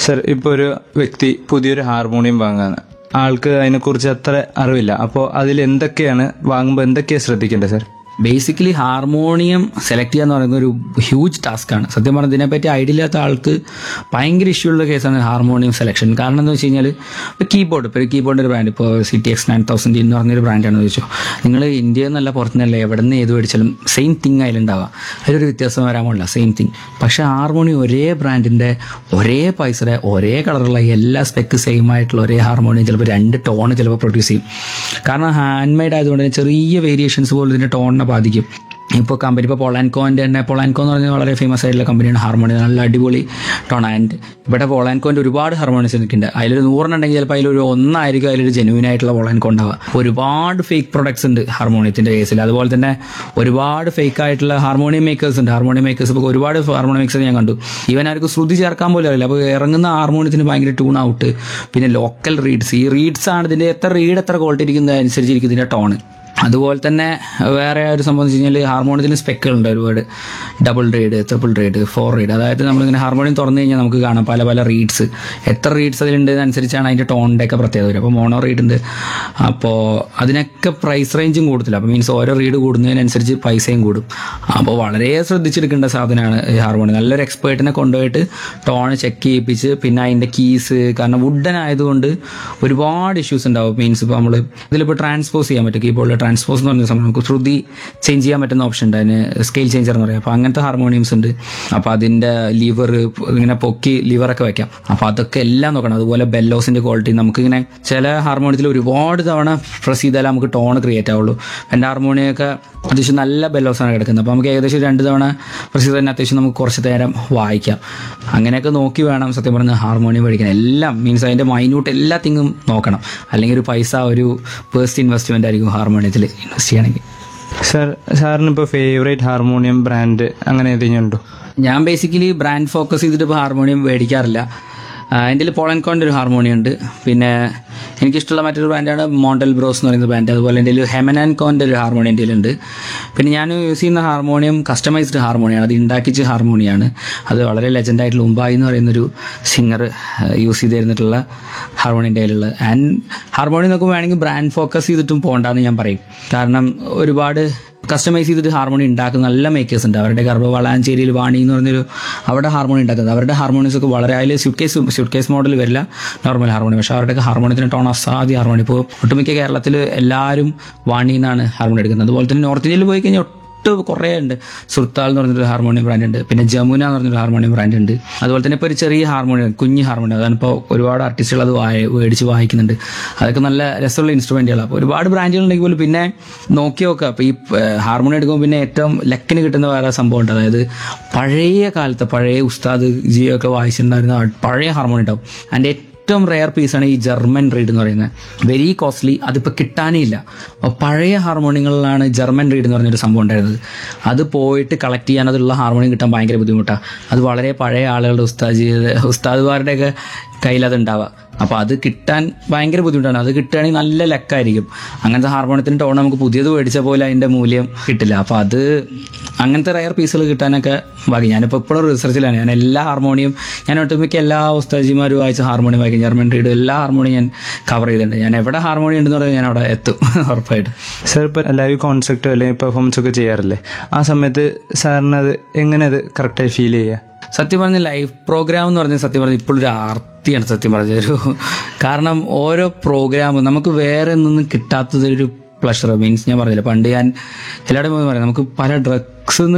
sir ഇപ്പോൾ ഒരു വ്യക്തി പുതിയൊരു ഹാർമോണിയം വാങ്ങാണ് ആൾക്ക് അതിനെക്കുറിച്ച് അത്ര അറിവില്ല അപ്പോൾ അതിൽ എന്തൊക്കെയാണ് വാങ്ങുമ്പോൾ എന്തൊക്കെയാണ് ശ്രദ്ധിക്കേണ്ടത് സർ ബേസിക്കലി ഹാർമോണിയം സെലക്ട് ചെയ്യുക എന്ന് പറയുന്നത് ഒരു ഹ്യൂജ് ടാസ്ക്കാണ് സത്യം പറഞ്ഞാൽ ഇതിനെപ്പറ്റി ഐഡിയ ഇല്ലാത്ത ആൾക്ക് ഭയങ്കര ഇഷ്യൂ ഉള്ള കേസാണ് ഹാർമോണിയം സെലക്ഷൻ കാരണം എന്താ വെച്ച് കഴിഞ്ഞാൽ ഇപ്പോൾ കീബോർഡ് ഇപ്പോൾ ഒരു കീബോർഡിൻ്റെ ഒരു ബ്രാൻഡ് ഇപ്പോൾ C T X nine thousand എന്ന് പറഞ്ഞൊരു ബ്രാൻഡാണെന്ന് ചോദിച്ചു നിങ്ങൾ ഇന്ത്യയിൽ നിന്നല്ല പുറത്തുനിന്നല്ല എവിടെ നിന്ന് ഏത് മേടിച്ചാലും സെയിം തിങ് അതിലുണ്ടാവുക അതിലൊരു വ്യത്യാസം വരാൻ പാടില്ല സെയിം തിങ് പക്ഷേ ഹാർമോണിയം ഒരേ ബ്രാൻഡിൻ്റെ ഒരേ പൈസയുടെ ഒരേ കളറുള്ള എല്ലാ സ്പെക്ക് സെയിം ആയിട്ടുള്ള ഒരേ ഹാർമോണിയം ചിലപ്പോൾ രണ്ട് ടോൺ ചിലപ്പോൾ പ്രൊഡ്യൂസ് ചെയ്യും കാരണം ഹാൻഡ് മെയ്ഡ് ആയതുകൊണ്ട് തന്നെ ചെറിയ വേരിയേഷൻസ് പോലും ഇതിൻ്റെ ടോണിനെ ബാധിക്കും ഇപ്പോൾ കമ്പനി ഇപ്പോൾ പൊളാൻകോൻ്റെ തന്നെ പൊളാൻകോ എന്ന് പറഞ്ഞാൽ വളരെ ഫേമസ് ആയിട്ടുള്ള കമ്പനിയാണ് ഹാർമോണിയം നല്ല അടിപൊളി ടോൺ ആൻഡ് ഇവിടെ പൊളാൻകോൻ്റെ ഒരുപാട് ഹാർമോണിയസ് എനിക്കുണ്ട് അതിലൊരു നൂറെണ്ണുണ്ടെങ്കിൽ ചിലപ്പോൾ അതിലൊരു ഒന്നായിരിക്കും അതിലൊരു ജെനുവിൻ ആയിട്ടുള്ള പൊളാൻകോ ഉണ്ടാവുക ഒരുപാട് ഫേക്ക് പ്രൊഡക്ട്സ് ഉണ്ട് ഹാർമോണിയത്തിൻ്റെ കേസിൽ അതുപോലെ തന്നെ ഒരുപാട് ഫേക്ക് ആയിട്ടുള്ള ഹാർമോണിയം മേക്കേഴ്സ് ഉണ്ട് ഹാർമോണിയം മേക്കേഴ്സ് ഇപ്പോൾ ഒരുപാട് ഹാർമോണിയം മേക്കേഴ്സ് ഞാൻ കണ്ടു ഈവൻ അവർക്ക് ശ്രുതി ചേർക്കാൻ പോലും അറിയില്ല അപ്പോൾ ഇറങ്ങുന്ന ഹാർമോണിയത്തിന് ഭയങ്കര ട്യൂൺ ഔട്ട് പിന്നെ ലോക്കൽ റീഡ്സ് ഈ റീഡ്സ് ആണ് ഇതിൻ്റെ എത്ര റീഡ് എത്ര ക്വാളിറ്റി ഇരിക്കുന്നത് അനുസരിച്ചിരിക്കും ഇതിൻ്റെ ടോണ് അതുപോലെ തന്നെ വേറെ ഒരു സംഭവം എന്ന് വെച്ച് കഴിഞ്ഞാൽ ഹാർമോണിയത്തിന് സ്പെക്കുകളുണ്ട് ഒരുപാട് double reed triple reed four reed അതായത് നമ്മളിങ്ങനെ ഹാർമോണിയം തുറന്നു കഴിഞ്ഞാൽ നമുക്ക് കാണാം പല പല റീഡ്സ് എത്ര റീഡ്സ് അതിലുണ്ട് അനുസരിച്ചാണ് അതിൻ്റെ ടോണിൻ്റെ ഒക്കെ പ്രത്യേകത വരും അപ്പോൾ മോണോ റീഡ് ഉണ്ട് അപ്പോൾ അതിനൊക്കെ പ്രൈസ് റേഞ്ചും കൂടുതലാണ് അപ്പോൾ മീൻസ് ഓരോ റീഡ് കൂടുന്നതിനനുസരിച്ച് പൈസയും കൂടും അപ്പോൾ വളരെ ശ്രദ്ധിച്ചെടുക്കേണ്ട സാധനമാണ് ഈ ഹാർമോണിയം നല്ലൊരു എക്സ്പേർട്ടിനെ കൊണ്ടുപോയിട്ട് ടോൺ ചെക്ക് ചെയ്യിപ്പിച്ച് പിന്നെ അതിൻ്റെ കീസ് കാരണം വുഡൻ ആയതുകൊണ്ട് ഒരുപാട് ഇഷ്യൂസ് ഉണ്ടാവും മീൻസ് ഇപ്പോൾ നമ്മൾ ഇതിലിപ്പോൾ ട്രാൻസ്പോസ് ചെയ്യാൻ പറ്റും കീബോർഡിൽ ട്രാൻസ്പോസ് എന്ന് പറഞ്ഞ സംഭവം നമുക്ക് ശ്രുതി ചേഞ്ച് ചെയ്യാൻ പറ്റുന്ന ഓപ്ഷൻ ഉണ്ട് അതിന് സ്കെയിൽ ചേഞ്ചർ എന്ന് പറയാം അപ്പോൾ അങ്ങനത്തെ ഹാർമോണിയംസ് ഉണ്ട് അപ്പോൾ അതിൻ്റെ ലിവർ ഇങ്ങനെ പൊക്കി ലിവറൊക്കെ വെക്കാം അപ്പോൾ അതൊക്കെ എല്ലാം നോക്കണം അതുപോലെ ബെല്ലോസിൻ്റെ ക്വാളിറ്റി നമുക്കിങ്ങനെ ചില ഹാർമോണിയത്തിൽ ഒരുപാട് തവണ പ്രസ് ചെയ്താലേ നമുക്ക് ടോൺ ക്രിയേറ്റ് ആവുള്ളൂ എൻ്റെ ഹാർമോണിയൊക്കെ അത്യാവശ്യം നല്ല ബെല്ലോസാണ് കിടക്കുന്നത് അപ്പോൾ നമുക്ക് ഏകദേശം രണ്ട് തവണ പ്രസ് ചെയ്ത് തന്നെ അത്യാവശ്യം നമുക്ക് കുറച്ച് നേരം വായിക്കാം അങ്ങനെയൊക്കെ നോക്കി വേണം സത്യം പറഞ്ഞ ഹാർമോണിയം പഠിക്കാൻ എല്ലാം മീൻസ് അതിൻ്റെ മൈന്യൂട്ട് എല്ലാ തിങ്ങും നോക്കണം അല്ലെങ്കിൽ ഒരു പൈസ ഒരു പേഴ്സ്റ്റ് ഇൻവെസ്റ്റ്മെൻ്റ് ആയിരിക്കും ഹാർമോണിയത്തിൽ ഇൻവെസ്റ്റ് ചെയ്യണമെങ്കിൽ സർ സാറിന് ഇപ്പോൾ ഫേവറേറ്റ് ഹാർമോണിയം ബ്രാൻഡ് അങ്ങനെ ഏതെങ്കിലും ഉണ്ടോ ഞാൻ ബേസിക്കലി ബ്രാൻഡ് ഫോക്കസ് ചെയ്തിട്ട് ഇപ്പോൾ ഹാർമോണിയം മേടിക്കാറില്ല എൻ്റെ കയ്യിൽ പോളൻകോൻ്റെ ഒരു ഹാർമോണിയം ഉണ്ട് പിന്നെ എനിക്കിഷ്ടമുള്ള മറ്റൊരു ബ്രാൻഡാണ് മോണ്ടൽ ബ്രോസ് എന്ന് പറയുന്ന ബ്രാൻഡ് അതുപോലെ എൻ്റെ കയ്യിൽ ഹെമൻ ആൻഡ് കോൻ്റെ ഒരു ഹാർമോണിയം എൻ്റെ കയ്യിലുണ്ട് പിന്നെ ഞാൻ യൂസ് ചെയ്യുന്ന ഹാർമോണിയം കസ്റ്റമൈസ്ഡ് ഹാർമോണിയാണ് അത് ഉണ്ടാക്കിച്ച ഹാർമോണിയാണ് അത് വളരെ ലെജൻഡായിട്ടുള്ള ഉമ്പായി എന്ന് പറയുന്നൊരു സിംഗർ യൂസ് ചെയ്ത് തരുന്നിട്ടുള്ള ഹാർമോണിയം എൻ്റെ കയ്യിലുള്ളത് ആൻഡ് ഹാർമോണിയം നോക്കുമ്പോൾ വേണമെങ്കിൽ ബ്രാൻഡ് ഫോക്കസ് ചെയ്തിട്ടും പോകണ്ടെന്ന് ഞാൻ പറയും കാരണം ഒരുപാട് കസ്റ്റമൈസ് ചെയ്തിട്ട് ഹാർമോണി ഉണ്ടാക്കുന്ന നല്ല മേക്കേഴ്സ് ഉണ്ട് അവരുടെ ഗർഭ വളാഞ്ചേരിയിൽ വാണി എന്ന് പറഞ്ഞൊരു അവിടെ ഹാർമോണി ഉണ്ടാക്കുന്നത് അവരുടെ ഹാർമോണിയസ് ഒക്കെ വളരെ അതിൽ suitcase suitcase model വരില്ല നോർമൽ ഹാർമോണി പക്ഷേ അവരുടെ ഹാർമോണിയത്തിന് ടോൺ അസാധ്യ ഹാർമോണി ഇപ്പോൾ ഒട്ടുമിക്ക കേരളത്തിൽ എല്ലാവരും വാണി എന്നാണ് ഹാർമോണി എടുക്കുന്നത് അതുപോലെ തന്നെ നോർത്ത് ഇന്ത്യയിൽ പോയി കഴിഞ്ഞാൽ ഒട്ട് കുറേ ഉണ്ട് സുർത്താൽ എന്ന് പറഞ്ഞൊരു ഹാർമോണിയം ബ്രാൻഡ് ഉണ്ട് പിന്നെ ജമുന എന്ന് പറഞ്ഞൊരു ഹാർമോണിയം ബ്രാൻഡ് ഉണ്ട് അതുപോലെ തന്നെ ഇപ്പോൾ ഒരു ചെറിയ ഹാർമോണിയം കുഞ്ഞ് ഹാർമോണിയം അതാണ് ഇപ്പോൾ ഒരുപാട് ആർട്ടിസ്റ്റുകൾ അത് വായ മേടിച്ച് വായിക്കുന്നുണ്ട് അതൊക്കെ നല്ല രസമുള്ള ഇൻസ്ട്രുമെൻറ്റുകളാണ് അപ്പോൾ ഒരുപാട് ബ്രാൻഡുകൾ ഉണ്ടെങ്കിൽ പോലും പിന്നെ നോക്കി നോക്കുക അപ്പോൾ ഈ ഹാർമോണിയം എടുക്കുമ്പോൾ പിന്നെ ഏറ്റവും ലക്കിന് കിട്ടുന്ന വേറെ സംഭവം ഉണ്ട് അതായത് പഴയ കാലത്ത് പഴയ ഉസ്താദ് ജിയോ ഒക്കെ വായിച്ചിട്ടുണ്ടായിരുന്ന പഴയ ഹാർമോണിയം ഉണ്ടാവും അതിൻ്റെ ഏറ്റവും റെയർ പീസാണ് ഈ ജർമ്മൻ റീഡ് എന്ന് പറയുന്നത് വെരി കോസ്റ്റ്ലി അതിപ്പോൾ കിട്ടാനേ ഇല്ല അപ്പോൾ പഴയ ഹാർമോണിയങ്ങളിലാണ് ജർമ്മൻ റീഡ് എന്ന് പറഞ്ഞൊരു സംഭവം ഉണ്ടായിരുന്നത് അത് പോയിട്ട് കളക്ട് ചെയ്യാൻ അതുള്ള ഹാർമോണിയം കിട്ടാൻ ഭയങ്കര ബുദ്ധിമുട്ടാണ് അത് വളരെ പഴയ ആളുകളുടെ ഉസ്താദ് ഉസ്താദുമാരുടെയൊക്കെ കയ്യിൽ അത് ഉണ്ടാവുക അപ്പോൾ അത് കിട്ടാൻ ഭയങ്കര ബുദ്ധിമുട്ടാണ് അത് കിട്ടുകയാണെങ്കിൽ നല്ല ലക്കായിരിക്കും അങ്ങനത്തെ ഹാർമോണിയത്തിന് ടോൺ നമുക്ക് പുതിയത് മേടിച്ച പോലെ അതിൻ്റെ മൂല്യം കിട്ടില്ല അപ്പോൾ അത് അങ്ങനത്തെ റയർ പീസുകൾ കിട്ടാനൊക്കെ ബാക്കി ഞാനിപ്പോൾ ഇപ്പോഴും റിസർച്ചിലാണ് ഞാൻ എല്ലാ ഹാർമോണിയം ഞാൻ ഒട്ടുമിക്ക എല്ലാ ഉസ്താജിമാരും വായിച്ച ഹാർമോണിയം വായിക്കും ജർമ്മൻ റീഡ് എല്ലാ ഹാർമോണിയം ഞാൻ കവർ ചെയ്തിട്ടുണ്ട് ഞാൻ എവിടെ ഹാർമോണിയം ഉണ്ടെന്ന് പറഞ്ഞാൽ ഞാൻ അവിടെ എത്തും ഉറപ്പായിട്ട് സർ ഇപ്പോൾ ലൈവ് കോൺസെപ്റ്റ് അല്ലെങ്കിൽ പെർഫോമൻസ് ഒക്കെ ചെയ്യാറില്ലേ ആ സമയത്ത് സാറിന് അത് എങ്ങനെ അത് കറക്റ്റായി ഫീൽ ചെയ്യുക സത്യം പറഞ്ഞ ലൈവ് പ്രോഗ്രാം എന്ന് പറഞ്ഞാൽ സത്യം പറഞ്ഞാൽ ഇപ്പോഴൊരു ആർത്തിയാണ് സത്യം പറഞ്ഞ ഒരു കാരണം ഓരോ പ്രോഗ്രാമും നമുക്ക് വേറെ ഒന്നും കിട്ടാത്തതൊരു പ്ലഷർ മീൻസ് ഞാൻ പറഞ്ഞില്ല പണ്ട് ഞാൻ എല്ലാവരും പറയാം നമുക്ക് പല ഡ്രഗ്സ്